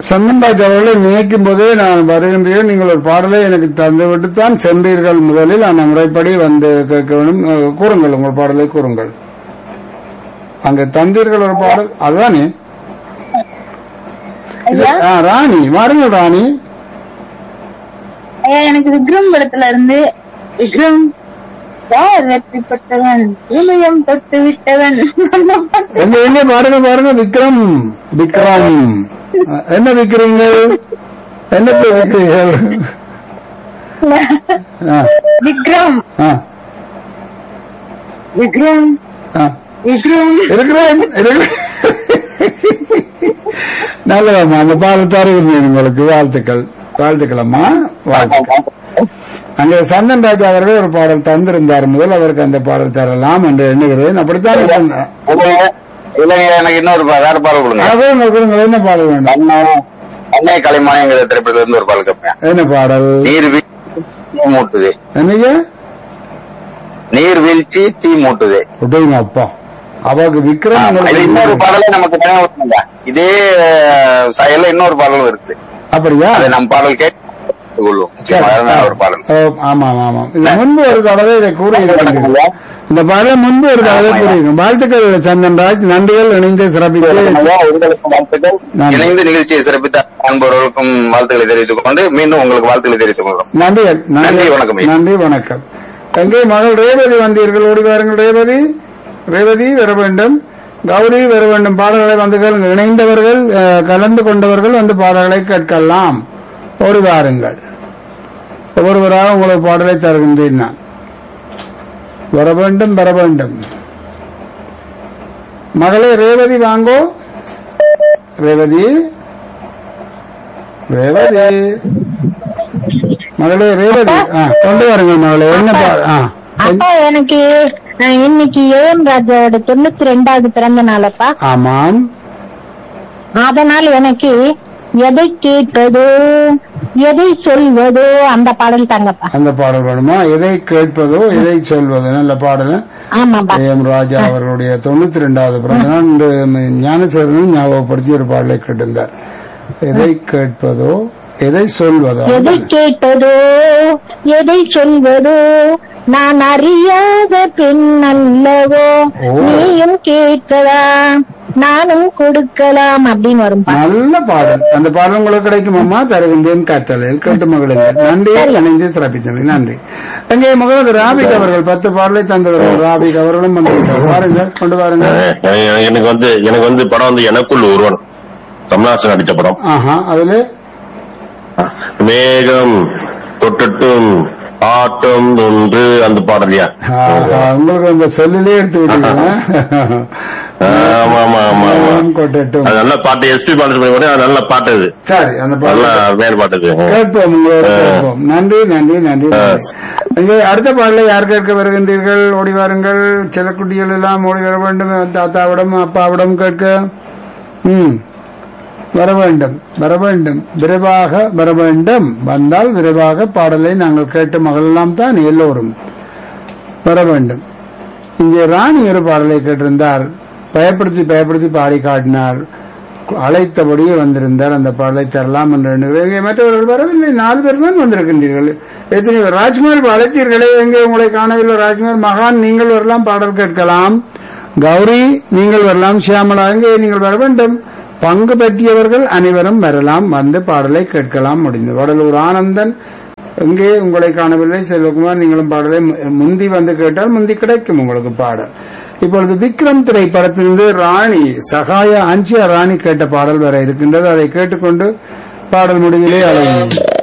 சந்தன்ராஜ் அவர்களை நினைக்கும் போதே நான் வருகின்றேன் நீங்கள் ஒரு பாடலை எனக்கு தந்துவிட்டுத்தான் சென்றீர்கள் முதலில் அந்த முறைப்படி வந்து கேட்க வேண்டும் அஹ், கூறுங்கள் உங்கள் பாடலை கூறுங்கள் அங்க தந்தீர்கள் ஒரு பாடல் அதுதானே இது- ஐயா ஆ, ராணி வாருங்கள் ராணி ஐயா எனக்கு விக்ரம் படத்துல இருந்து விக்ரம் யார் வெற்றி பெற்றவன் இமயம் தொட்டு விட்டவன் அந்த பாட்டு. எங்க எங்க பாருங்க பாருங்க விக்ரம் விக்ரம் அஹ், என்ன விக்கிறீங்க என்ன விக்கிறீர்கள் ஆ, விக்ரம் ஆ, விக்ரம் ஆ. விக்ரம் இருக்கிறேன் இருக்கிறேன். நல்லதம்மா அந்த பாடல் தருகிறேன் உங்களுக்கு வாழ்த்துக்கள் வாழ்த்துக்கள் அம்மா வாழ்த்துக்கள் அங்கே சந்தன் ராஜா அவர்கள் ஒரு பாடல் தந்திருந்தார் முதல் அவருக்கு அந்த பாடல் தரலாம் என்று எண்ணுகிறேன் அப்படித்தான் சொன்னேன். இல்லைங்க இல்லைங்க எனக்கு இன்னொரு பா- வேற பாடல் கொடுங்க அதான் கொடுங்கள் என்ன பாடல் வேண்டும் அண்ணா அன்னை கலைமானிங்கிற திரைப்படத்துல இருந்து ஒரு பாடல் கேட்பேன் என்ன பாடல் நீர் வீழ்ச்சி தீ மூட்டுது என்னையா நீர் வீழ்ச்சி தீ மூட்டுது விட்டுங்க அப்பா அவருக்கு விக்ரம் இது உங்களுக்கு இன்னொரு பாடலே நமக்கு நினைவுறுத்துங்க. இதே அஹ், செயல்ல இன்னொரு பாடலும் இருக்கு அப்படியா அது நம்ம பாடல் கேட்டு கொள்வோம் சரி. அருமையான ஒரு பாடல் ஓ, ஆமாம் ஆமாம் இது முன்பு ஒரு தடவை இதை கூறியிருக்கிறீர்கள் இந்த பாடல் முன்பு ஒரு தடவை கூறியிருக்கோம் வாழ்த்துக்கள் சந்தன்ராஜ் நன்றிகள் இணைந்து சிறப்பித்து ஐயா, உங்களுக்கு வாழ்த்துக்கள் நன்றி. இணைந்து நிகழ்ச்சியை சிறப்பித்த அன்பவர்களுக்கும் வாழ்த்துக்களை தெரிவித்துக் கொண்டு மீண்டும் உங்களுக்கு வாழ்த்துக்களை தெரிவித்துக் கொள்கிறோம் நன்றிகள் நன்றி, வணக்கம். நன்றி வணக்கம் எங்கே மகள் ரேவதி வந்தீர்கள் ஓடி வாருங்கள் ரேவதி ரேவதி வர வேண்டும் கௌரி வர வேண்டும் பாடல்களை வந்து கேளுங்கள். இணைந்தவர்கள் அஹ், கலந்து கொண்டவர்கள் வந்து பாடல்களை கேட்கலாம் ஓடி வாருங்கள் ஒவ்வொருவராக உங்களுக்கு பாடலை தருகின்றேன் நான் வர வேண்டும் வர வேண்டும் மகளே ரேவதி வாங்கோ ரேவதி ரேவதி மகளே ரேவதி ஆ, கொண்டு வாருங்க மகளே என்ன பா- ஆ, அப்பா எனக்கு அஹ், இன்னைக்கு ஏஎம் ராஜாவோட தொண்ணூத்தி ரெண்டாவது பிறந்த நாளப்பா ஆமாம் அதனால் எனக்கு எதை கேட்பதோ எதை சொல்வதோ அந்த பாடல் தாங்கப்பா அந்த பாடல் வேணுமா எதை கேட்பதோ எதை சொல்வதோ நல்ல பாடல் ஆமாப்பா எம் ராஜா அவர்களுடைய தொண்ணூத்தி ரெண்டாவது பிறந்த நாள் இன்று ஞானசேரனும் ஞாபகப்படுத்தி ஒரு பாடலை கேட்டிருந்தார் எதை கேட்பதோ எதை சொல்வதோ எதை கேட்பதோ எதை சொல்வதோ நான் அறியாத பெண் அல்லவோ ஓ. நீயும் கேட்கலாம் நானும் கொடுக்கலாம் அப்படின்னு வரும்பா நல்ல பாடல் அந்த பாடல் உங்களுக்கு கிடைக்கும் அம்மா தருகின்றேன் காற்றலையில் கேட்டு மகளுங்கள் நன்றி இணைந்து சிறப்பித்தமை நன்றி எங்கே மகள் ராபிக் அவர்கள் பத்து பாடலை தந்தவர்கள் ராபிக் அவர்களும் வந்துவிட்டார் வாருங்கள் கொண்டு வாருங்கள் எனக்கு எனக்கு வந்து எனக்கு வந்து படம் வந்து எனக்குள் ஒருவன் கமல்ஹாசன் நடிச்ச படம் ஆஹா அதுல மேகம் தொட்டட்டும் ஆட்டம் ஒன்று அந்த பாடலையா ஆஹா, உங்களுக்கு அந்த சொல்லிலே எடுத்து விட்டீங்க ஆமா ஆமா ஆமா ஆமா மேகம் கொட்டட்டும் அது நல்ல பாட்டு எஸ்பி பாலசுப்ரமணியம் அது நல்ல பாட்டு அது சரி அந்த நல்ல பாடல் அருமையான பாட்டு அது கேட்போம் உங்களோட கேட்போம் நன்றி நன்றி நன்றி நன்றி இங்கே அடுத்த பாடலை யார் கேட்க வருகின்றீர்கள் ஓடி வாருங்கள் செல்லக்குட்டிகள் எல்லாம் ஓடி வர வேண்டும் தாத்தாவிடம் அப்பாவிடம் கேட்க ம் வர வேண்டும் வர வேண்டும் விரைவாக வர வேண்டும் வந்தால் விரைவாக பாடலை நாங்கள் கேட்டு மகளெல்லாம் தான் எல்லோரும் வர வேண்டும் இங்கே ராணி ஒரு பாடலை கேட்டிருந்தார் பயப்படுத்தி பயப்படுத்தி பாடி காட்டினார் அழைத்தபடியே வந்திருந்தார் அந்த பாடலை தரலாம் என்று எண்ணுகிறேன் இங்கே மற்றவர்கள் வரவில்லை நாலு பேர் தான் வந்திருக்கின்றீர்கள் எத்தனை பேர் ராஜ்குமார் இப்ப அழைத்தீர்களே எங்கே உங்களை காணவில்லை ராஜ்குமார் மகான் நீங்கள் வரலாம் பாடல் கேட்கலாம் கௌரி நீங்கள் வரலாம் சியாமலா எங்கே நீங்கள் வர வேண்டும் பங்கு பெற்றியவர்கள் அனைவரும் வரலாம் வந்து பாடலை கேட்கலாம் முடிந்தது வடலூர் ஆனந்தன் எங்கே உங்களை காணவில்லை செல்வகுமார் நீங்களும் பாடலை மு- முந்தி வந்து கேட்டால் முந்தி கிடைக்கும் உங்களுக்கு பாடல் இப்பொழுது விக்ரம் திரைப்படத்திலிருந்து ராணி சகாய அஞ்சியா ராணி கேட்ட பாடல் வர இருக்கின்றது அதை கேட்டுக்கொண்டு பாடல் முடிவிலே அழையும்